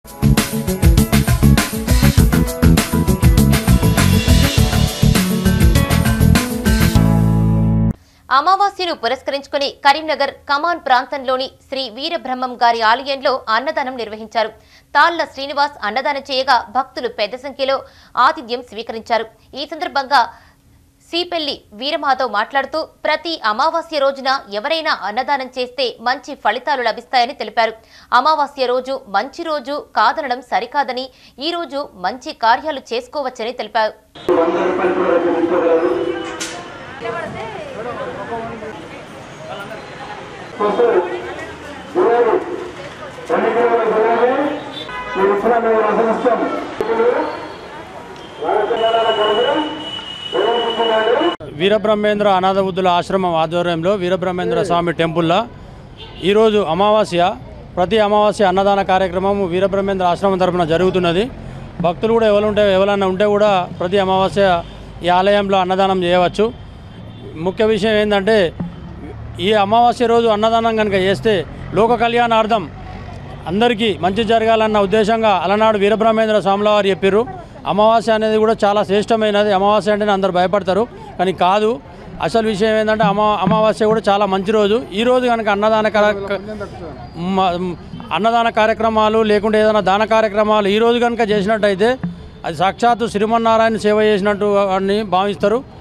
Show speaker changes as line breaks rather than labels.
అమావాస్యను పురస్కరించుకుని కరీంనగర్ కమాన్ ప్రాంతంలోని శ్రీ వీరబ్రహ్మం గారి ఆలయంలో అన్నదానం నిర్వహించారు తాళ్ల శ్రీనివాస్ అన్నదానం చేయగా భక్తులు పెద్ద సంఖ్యలో ఆతిథ్యం స్వీకరించారు ఈ సందర్భంగా సీపెల్లి వీరమాధవ్ మాట్లాడుతూ ప్రతి అమావాస్య రోజున ఎవరైనా అన్నదానం చేస్తే మంచి ఫలితాలు లభిస్తాయని తెలిపారు అమావాస్య రోజు మంచి రోజు కాదనడం సరికాదని ఈ రోజు మంచి కార్యాలు చేసుకోవచ్చని తెలిపారు
వంద రూపాయలు కూడా చెల్లించగలరు చూస్తారు గురువు రెండు కిలోల గురువు మీరు ఇచ్చిన మేము రసనిస్తాం వారసనాల గౌరవం గౌరవిస్తున్నాడు
వీరబ్రహ్మేంద్ర అనాథబుద్ధుల ఆశ్రమం ఆధ్వర్యంలో వీరబ్రహ్మేంద్ర స్వామి టెంపుల్లో ఈరోజు అమావాస్య ప్రతి అమావాస్య అన్నదాన కార్యక్రమం వీరబ్రహ్మేంద్ర ఆశ్రమం తరపున జరుగుతున్నది భక్తులు కూడా ఎవరు ఉంటే ఎవరన్నా ఉంటే కూడా ప్రతి అమావాస్య ఈ ఆలయంలో అన్నదానం చేయవచ్చు ముఖ్య విషయం ఏంటంటే ఈ అమావాస్య రోజు అన్నదానం కనుక చేస్తే లోక కళ్యాణార్థం అందరికీ మంచి జరగాలన్న ఉద్దేశంగా అలనాడు వీరబ్రహ్మేంద్ర స్వాముల వారు చెప్పారు అమావాస్య అనేది కూడా చాలా శ్రేష్టమైనది అమావాస్య అంటేనే అందరు భయపడతారు కానీ కాదు అసలు విషయం ఏంటంటే అమా అమావాస్య కూడా చాలా మంచి రోజు ఈ రోజు కనుక అన్నదాన కార్య- మ- అన్నదాన కార్యక్రమాలు లేకుంటే ఏదైనా దాన కార్యక్రమాలు ఈ రోజు కనుక చేసినట్టయితే అది సాక్షాత్తు శ్రీమన్నారాయణ సేవ చేసినట్టు అని భావిస్తారు